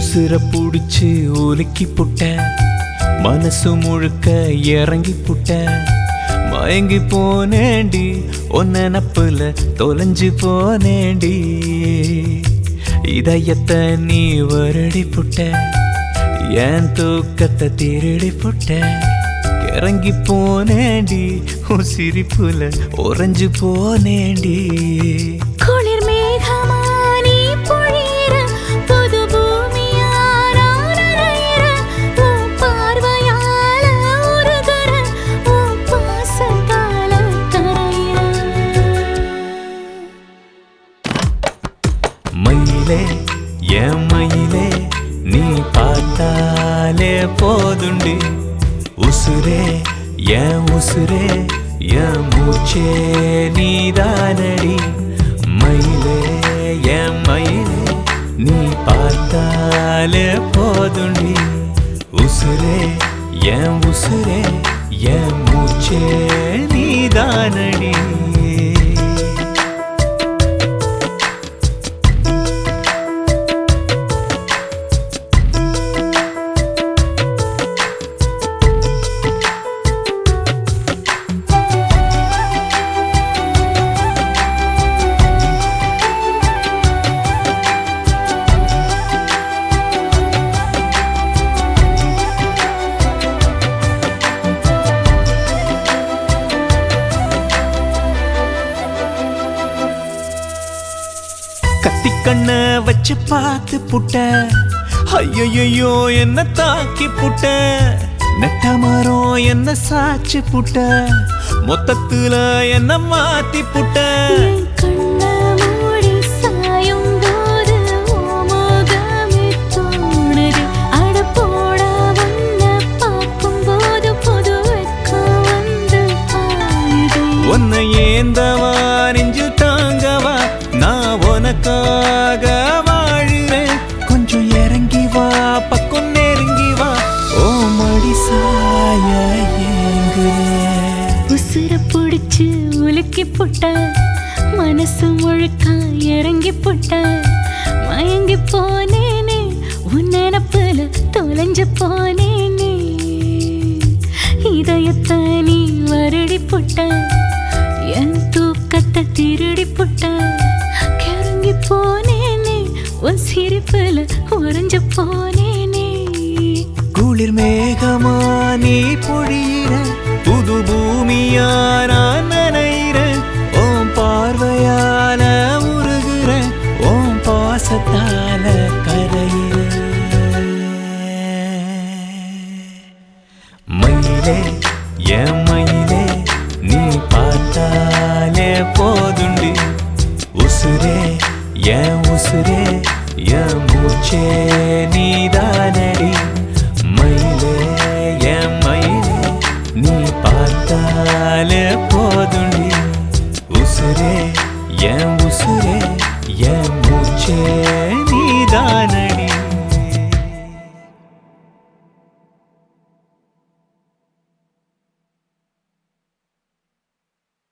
உசுர புடிச்சு உலுக்கி புட்ட மனசு முழுக்க இறங்கி புட்ட மயங்கி போனேண்டி உன் நினப்புல தொலைஞ்சு போனேண்டி இதயத்தை நீ வருடி புட்ட என் தூக்கத்தை திருடி புட்ட இறங்கி போனேண்டி உன் சிரிப்புல உறைஞ்சு போனேண்டி குளிர் மேகமா நீ பொழியிற புது பூமியா நான் நனையிற உன் பார்வையால உருகுற உன் பாசத்தால கரையிற மயிலே என் மயிலே நீ பார்த்தாலே போதுண்டு உசுரே என் உசுரே என் மூச்சே நீதானடி மயிலே என் மயிலே நீ பார்த்தாலே போதுண்டி உசுரே என் உசுரே என் மூச்சே நீதானடி கத்தி கண்ண வச்சு பார்த்து புட்ட ஐயோ என்ன தாக்கி புட்ட நெட்ட மரம் என்ன சாச்சு புட்ட மொத்தத்துல என்ன மாத்தி புட்ட என் கண்ணை மூடி சாயும் போது உன் முகமே தோணுது. அட போடா உன்னை பார்க்கும்போது புது வெட்கம் வந்து பாயுது. உன்னை ஏந்தவா நெஞ்சு தாங்கவா நான் உனக்காக வாழுறேன் கொஞ்சம் இறங்கி வா பக்கம் நெருங்கி வா ஓ மடி சாய ஏங்குறேன் உசுர புடிச்சு உலுக்கி புட்ட மனசு முழுக்க இறங்கி புட்ட மயங்கி போனேனே உன் நினப்புல தொலைஞ்சு போனேனே இதயத்தை நீ வருடி புட்ட என் தூக்கத்தை திருடி புட்ட கிறங்கி போனேனே உன் சிரிப்புல உறைஞ்சு போனேனே குளிர் மேகமா நீ பொழியிற புது பூமியா நான் நனையிற ஓம் பார்வையால உருகுற ஓம் பாசத்தால கரையிற மயிலே என் மயிலே நீ பார்த்தாலே போதுண்டு உசுரே என் உசுரே என் மூச்சே நீதானடி